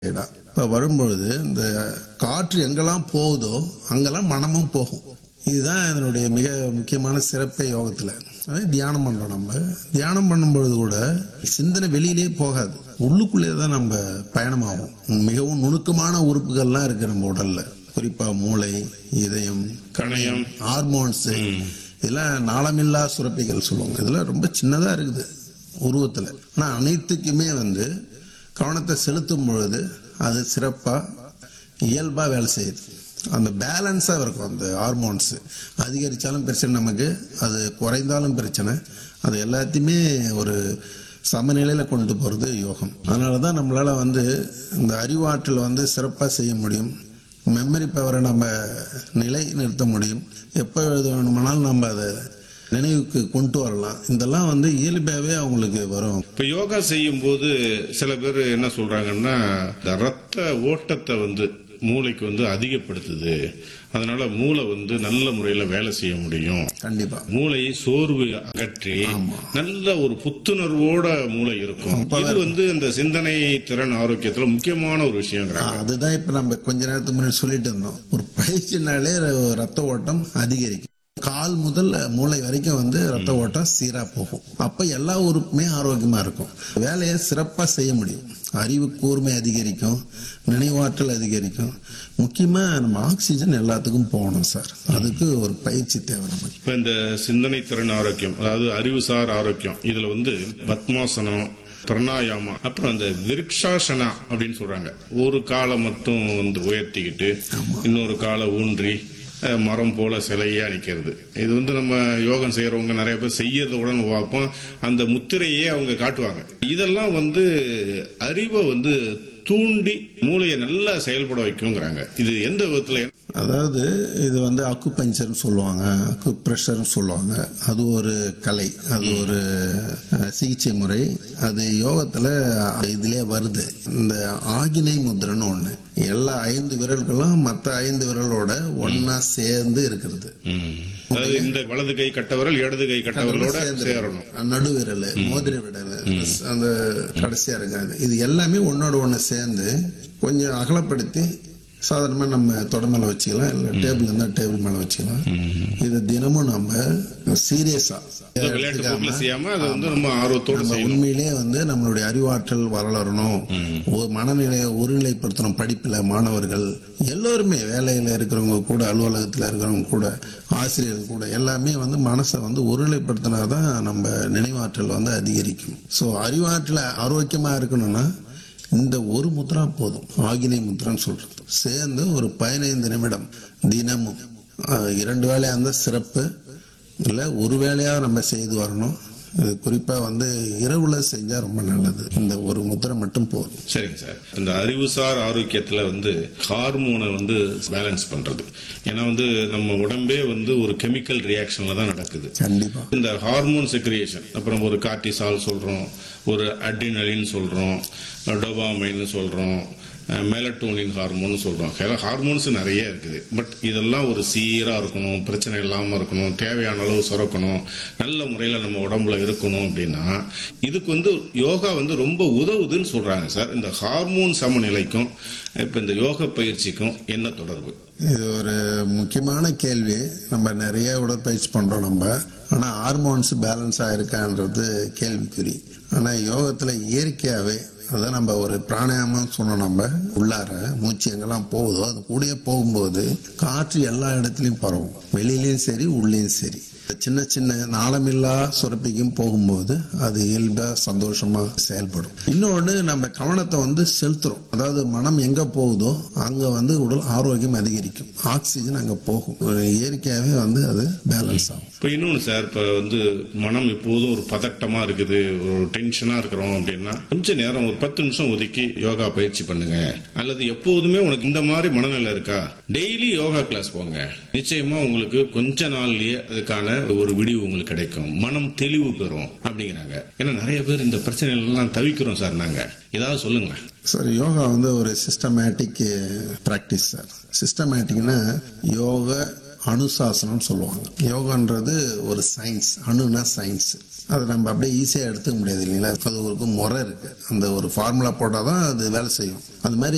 இடம் இப்போ வரும்பொழுது இந்த காற்று எங்கெல்லாம் போகுதோ அங்கெல்லாம் மனமும் போகும் இதுதான் இதனுடைய மிக முக்கியமான சிறப்பே யோகத்தில் அதே தியானம் பண்ணுறோம் நம்ம தியானம் பண்ணும்பொழுது கூட சிந்தனை வெளியிலே போகாது உள்ளுக்குள்ளே தான் நம்ம பயணமாகும் மிகவும் நுணுக்கமான உறுப்புகள்லாம் இருக்கு நம்ம உடல்ல குறிப்பா மூளை இதயம் கணையம் ஹார்மோன்ஸ் இதெல்லாம் நாளமில்லா சுரப்பிகள் சொல்லுவாங்க இதெல்லாம் ரொம்ப சின்னதா இருக்குது உருவத்துல ஆனா அனைத்துக்குமே வந்து கவனத்தை செலுத்தும் பொழுது அது சிறப்பா இயல்பா வேலை செய்யுது அந்த பேலன்ஸா இருக்கும் அந்த ஹார்மோன்ஸ் அதிகரிச்சாலும் பிரச்சனை நமக்கு அது குறைந்தாலும் பிரச்சனை அது எல்லாத்தையுமே ஒரு சமநிலையில கொண்டு போறது யோகம் அதனால தான் நம்மளால வந்து இந்த அறிவாற்றல் வந்து சிறப்பா செய்ய முடியும் மெமரி பவரை நம்ம நிலை நிறுத்த முடியும் எப்போ எழுத வேணுமானாலும் நம்ம அதை நினைவுக்கு கொண்டு வரலாம் இதெல்லாம் வந்து இயல்பாகவே அவங்களுக்கு வரும் இப்ப யோகா செய்யும் போது சில பேர் என்ன சொல்றாங்கன்னா இந்த ரத்த ஓட்டத்தை வந்து மூளைக்கு வந்து அதிகப்படுத்துது அதனால மூளை வந்து நல்ல முறையில வேலை செய்ய முடியும் கண்டிப்பா மூளையை சோர்வு அகற்றி நல்ல ஒரு புத்துணர்வோட மூளை இருக்கும் இது வந்து இந்த சிந்தனை திறன் ஆரோக்கியத்துல முக்கியமான ஒரு விஷயங்கிறாங்க அதுதான் இப்ப நம்ம கொஞ்ச நேரத்துக்கு முன்னாடி சொல்லிட்டு இருந்தோம் ஒரு பயிற்சினாலே ரத்த ஓட்டம் அதிகரிக்கும் கால் முதல் மூளை வரைக்கும் வந்து ரத்த ஓட்டம் சீரா போகும் அப்ப எல்லா உறுப்புமே ஆரோக்கியமா இருக்கும் வேலையை சிறப்பா செய்ய முடியும் அறிவு கூர்மை அதிகரிக்கும் நினைவாற்றல் அதிகரிக்கும் முக்கியமா நம்ம ஆக்சிஜன் எல்லாத்துக்கும் போகணும் சார் அதுக்கு ஒரு பயிற்சி தேவை நமக்கு இப்ப இந்த சிந்தனை திறன் ஆரோக்கியம் அதாவது அறிவுசார் ஆரோக்கியம் இதுல வந்து பத்மாசனம் பிரணாயாமம் அப்புறம் அந்த விருக்ஷாசனா அப்படின்னு சொல்றாங்க ஒரு காலை மட்டும் வந்து உயர்த்திக்கிட்டு இன்னொரு காலை ஊன்றி அஹ், மரம் போல சிலையா நிக்கிறது இது வந்து நம்ம யோகம் செய்யறவங்க நிறைய பேர் செய்யறத உடனே பார்ப்போம் அந்த முத்திரையே அவங்க காட்டுவாங்க இதெல்லாம் வந்து அறிவை வந்து தூண்டி மூளையை நல்லா செயல்பட வைக்குங்கிறாங்க இது எந்த விதத்துல அதாவது இது வந்து அக்கு பஞ்சர்னு சொல்லுவாங்க அக்கு ப்ரெஷர்னு சொல்லுவாங்க அது ஒரு கலை அது ஒரு அஹ், சிகிச்சை முறை அது யோகத்துல இதுலயே வருது இந்த ஆகினை முத்திரன்னு ஒண்ணு எல்லா ஐந்து விரல்களும் மற்ற ஐந்து விரலோட ஒன்னா சேர்ந்து இருக்கிறது அதாவது இந்த வலது கை கட்டவரல் இடது கை கட்டவரலோட சேரணும் நடுவிரல் மோதிர விரல் அந்த கடைசியா இருக்காது இது எல்லாமே ஒன்னோட ஒண்ணு சேர்ந்து கொஞ்சம் அகலப்படுத்தி சாதாரணமா நம்ம தொட மேல வச்சுக்கலாம் இல்ல டேபிள் இருந்தா டேபிள் மேல வச்சுக்கலாம் இது தினமும் நம்ம சீரியஸா விளையாட்டு போக்குல செய்யாம அதை வந்து நம்ம ஆர்வத்தோட நம்ம செய்யணும் உண்மையிலேயே வந்து நம்மளுடைய அறிவாற்றல் வளரணும் ஒரு மனநிலையை ஒருநிலைப்படுத்தணும் படிப்புல மாணவர்கள் எல்லோருமே வேலையில இருக்கிறவங்க கூட அலுவலகத்துல இருக்கிறவங்க கூட ஆசிரியர்கள் கூட எல்லாமே வந்து மனசை வந்து ஒருநிலைப்படுத்தினாதான் நம்ம நினைவாற்றல் வந்து அதிகரிக்கும் சோ அறிவாற்றல ஆரோக்கியமா இருக்கணும்னா இந்த ஒரு முத்ரா போதும் ஆகினை முத்ரான்னு சொல்றது சேர்ந்து ஒரு பதினைந்து நிமிடம் தினமும் அஹ், இரண்டு வேலையா இருந்தா சிறப்பு இல்ல ஒரு வேலையா நம்ம செய்து வரணும் இது குறிப்பா வந்து இரவுல செஞ்சா ரொம்ப நல்லது இந்த ஒரு முத்திரை மட்டும் போதும் சரிங்க சார் இந்த அறிவுசார் ஆரோக்கியத்துல வந்து ஹார்மோனை வந்து பேலன்ஸ் பண்றது ஏன்னா வந்து நம்ம உடம்பே வந்து ஒரு கெமிக்கல் ரியாக்ஷன்ல தான் நடக்குது கண்டிப்பா இந்த ஹார்மோன் செக்ரியேஷன் அப்புறம் ஒரு கார்டிசால் சொல்றோம் ஒரு அட்ரினலின் சொல்றோம் டொபாமைன் சொல்றோம் மெலட்டோனின் ஹார்மோன் சொல்றோம் ஹார்மோன்ஸ் நிறைய இருக்குது பட் இதெல்லாம் ஒரு சீரா இருக்கணும் பிரச்சனை இல்லாம இருக்கணும் தேவையான அளவு சுரக்கணும் நல்ல முறையில நம்ம உடம்புல இருக்கணும் அப்படின்னா இதுக்கு வந்து யோகா வந்து ரொம்ப உதவுதுன்னு சொல்றாங்க சார் இந்த ஹார்மோன் சமநிலைக்கும் இப்ப இந்த யோக பயிற்சிக்கும் என்ன தொடர்பு இது ஒரு முக்கியமான கேள்வி நம்ம நிறைய உடற்பயிற்சி பண்றோம் நம்ம ஆனா ஹார்மோன்ஸ் பேலன்ஸ் ஆயிருக்கான்றது கேள்விக்குறி ஆனா யோகத்துல இயற்கையாவே அதான் நம்ம ஒரு பிராணாயாமம் சொன்னோம் நம்ம உள்ளார மூச்சு எங்கெல்லாம் போகுதோ அது கூடயே போகும்போது காற்று எல்லா இடத்துலயும் பரவும் வெளியிலயும் சரி உள்ளேயும் சரி சின்ன சின்ன நாளமில்லா சுரப்பிக்கும் போகும்போது அது இயல்பா சந்தோஷமா செயல்படும் இன்னொன்னு நம்ம கவனத்தை வந்து செலுத்துறோம் அதாவது மனம் எங்க போகுதோ அங்க வந்து உடல் ஆரோக்கியம் அதிகரிக்கும் ஆக்சிஜன் அங்க போகும் ஒரு இயற்கையாவே வந்து அது பேலன்ஸ் ஆகும் இப்போ இன்னொன்று சார் இப்போ வந்து மனம் எப்போதும் ஒரு பதட்டமா இருக்குது ஒரு டென்ஷனா இருக்கிறோம் அப்படின்னா கொஞ்ச நேரம் ஒரு பத்து நிமிஷம் ஒதுக்கி யோகா பயிற்சி பண்ணுங்க அல்லது எப்போதுமே உனக்கு இந்த மாதிரி மனநிலை இருக்கா டெய்லி யோகா கிளாஸ் போங்க நிச்சயமா உங்களுக்கு கொஞ்ச நாள்லயே அதுக்கான ஒரு விடிவு உங்களுக்கு கிடைக்கும் மனம் தெளிவு பெறும் அப்படிங்கிறாங்க ஏன்னா நிறைய பேர் இந்த பிரச்சனைகள் எல்லாம் தவிக்கிறோம் சார் நாங்க ஏதாவது சொல்லுங்க சார் யோகா வந்து ஒரு சிஸ்டமேட்டிக் பிராக்டிஸ் சார் சிஸ்டமேட்டிக்னா யோக அனுசாசனம் சொல்லுவாங்க யோகான்றது ஒரு சயின்ஸ் அணுனா சயின்ஸ் அதை நம்ம அப்படியே ஈஸியாக எடுத்துக்க முடியாது இல்லைங்களா அது ஒரு முறை இருக்கு அந்த ஒரு ஃபார்முலா போட்டால் தான் அது வேலை செய்யும் அது மாதிரி